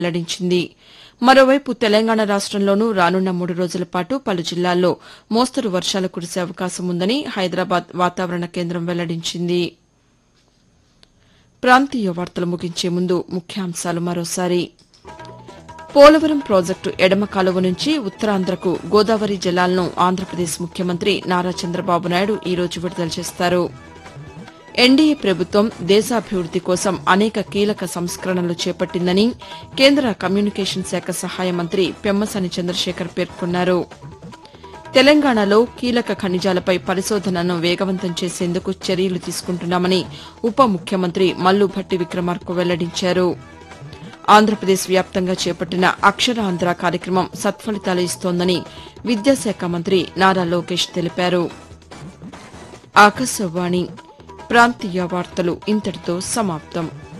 వెల్లడించింది మరోవైపు తెలంగాణ రాష్టంలోనూ రానున్న మూడు రోజుల పాటు పలు జిల్లాల్లో మోస్తరు వర్షాలు కురిసే అవకాశం ఉందని హైదరాబాద్ వాతావరణ కేంద్రం వెల్లడించింది ప్రాంతీయ వార్తలు ముగించే ముందు ముఖ్యాంశాలు మరోసారి పోలవరం ప్రాజెక్టు ఎడమ కాలువ నుంచి ఉత్తరాంధ్రకు గోదావరి జలాలను ఆంధ్రప్రదేశ్ ముఖ్యమంత్రి నారా చంద్రబాబు నాయుడు ఈ రోజు విడుదల చేస్తారు ఎన్డీఏ ప్రభుత్వం దేశాభివృద్ది కోసం అనేక కీలక సంస్కరణలు చేపట్టిందని కేంద్ర కమ్యూనికేషన్ శాఖ సహాయ మంత్రి పెమ్మసాని చంద్రశేఖర్ పేర్కొన్నారు తెలంగాణలో కీలక ఖనిజాలపై పరిశోధనను వేగవంతం చేసేందుకు చర్యలు తీసుకుంటున్నామని ఉప ముఖ్యమంత్రి మల్లు భట్టి విక్రమార్క వెల్లడించారు ఆంధ్రప్రదేశ్ వ్యాప్తంగా చేపట్టిన అక్షరాంధ్ర కార్యక్రమం సత్ఫలితాలు ఇస్తోందని విద్యాశాఖ మంత్రి నారా లోకేష్ తెలిపారు ఆకాశవాణి ప్రాంతీయ వార్తలు ఇంతటితో సమాప్తం